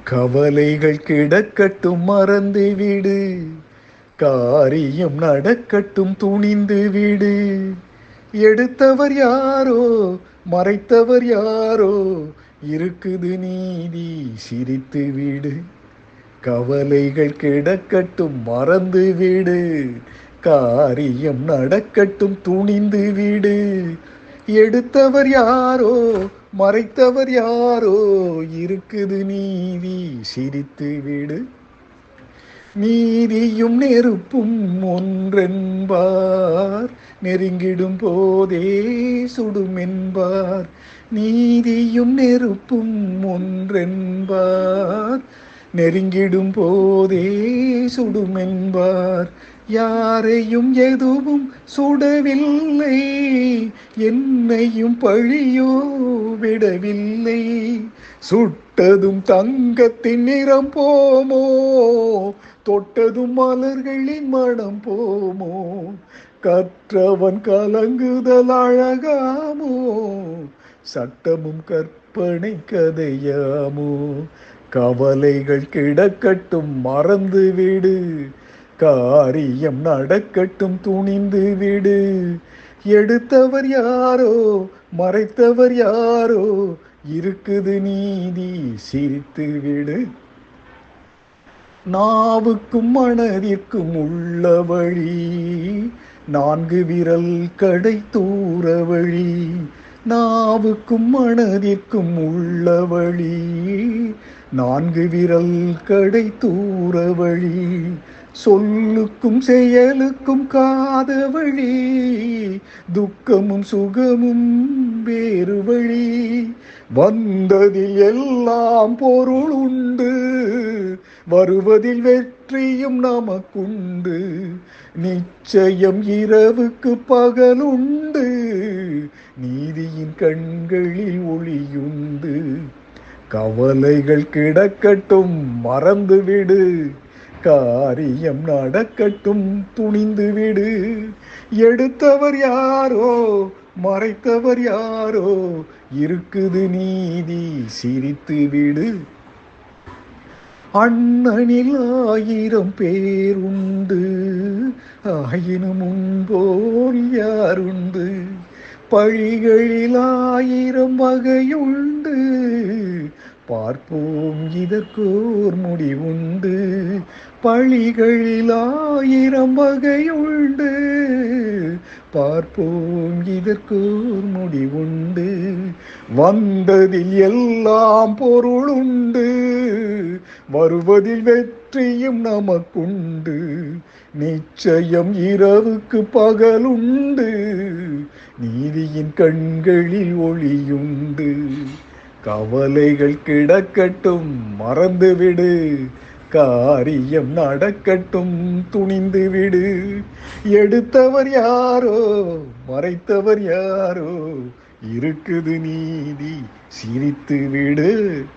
கவலைகள் கிடக்கட்டும் மறந்து விடு காரியம் நடக்கட்டும் துணிந்து விடு எடுத்தவர் யாரோ மறைத்தவர் யாரோ இருக்குது நீதி சிரித்து விடு கவலைகள் கிடக்கட்டும் மறந்து விடு காரியம் நடக்கட்டும் துணிந்து விடு எடுத்தவர் யாரோ மறைத்தவர் யாரோ இருக்குது நீதி சிரித்து விடு நீதியும் நெருப்பும் ஒன்றென்பார் நெருங்கிடும் போதே சுடும் என்பார் நீதியும் நெருப்பும் ஒன்றென்பார் நெருங்கிடும் போதே சுடும் என்பார் யாரையும் எதுவும் சுடவில்லை என்னையும் பழியோ விடவில்லை சுட்டதும் தங்கத்தின் நிறம் போமோ தொட்டதும் மலர்களின் மனம் போமோ கற்றவன் கலங்குதல் அழகாமோ சட்டமும் கற்பனை கதையாமோ கவலைகள் கிடக்கட்டும் மறந்து விடு காரியம் நடக்கட்டும் துணிந்து விடு எடுத்தவர் யாரோ மறைத்தவர் யாரோ இருக்குது நீதி சிரித்து விடு நாவுக்கும் மனதிற்கும் உள்ள வழி நான்கு விரல் கடை தூர வழி நாவுக்கும் மனதிற்கும் உள்ள வழி நான்கு விரல் கடை தூர வழி சொல்லுக்கும் செயலுக்கும் காத வழி துக்கமும் சுகமும் வேறு வழி வந்ததில் எல்லாம் பொருள் உண்டு வருவதில் வெற்றியும் நமக்குண்டு நிச்சயம் இரவுக்கு பகலுண்டு நீதியின் கண்களில் ஒளியுண்டு கவலைகள் கிடக்கட்டும் மறந்து விடு காரியம் நடக்கட்டும் துணிந்து விடு எடுத்தவர் யாரோ மறைத்தவர் யாரோ இருக்குது நீதி சிரித்து விடு அண்ணனில் ஆயிரம் பேர் உண்டு ஆயினும் முன்போல் யாருண்டு பழிகளில் ஆயிரம் வகையுண்டு பார்ப்போம் இதற்கோர் முடிவுண்டு பழிகளில் ஆயிரம் வகையுண்டு பார்ப்போம் இதற்கோர் முடிவுண்டு வந்ததில் எல்லாம் பொருளுண்டு வருவதில் வெற்றியும் நமக்குண்டு நிச்சயம் இரவுக்கு பகலுண்டு நீதியின் கண்களில் ஒளியுண்டு கவலைகள் கிடக்கட்டும் மறந்து விடு காரியம் நடக்கட்டும் துணிந்து விடு எடுத்தவர் யாரோ மறைத்தவர் யாரோ இருக்குது நீதி சிரித்து விடு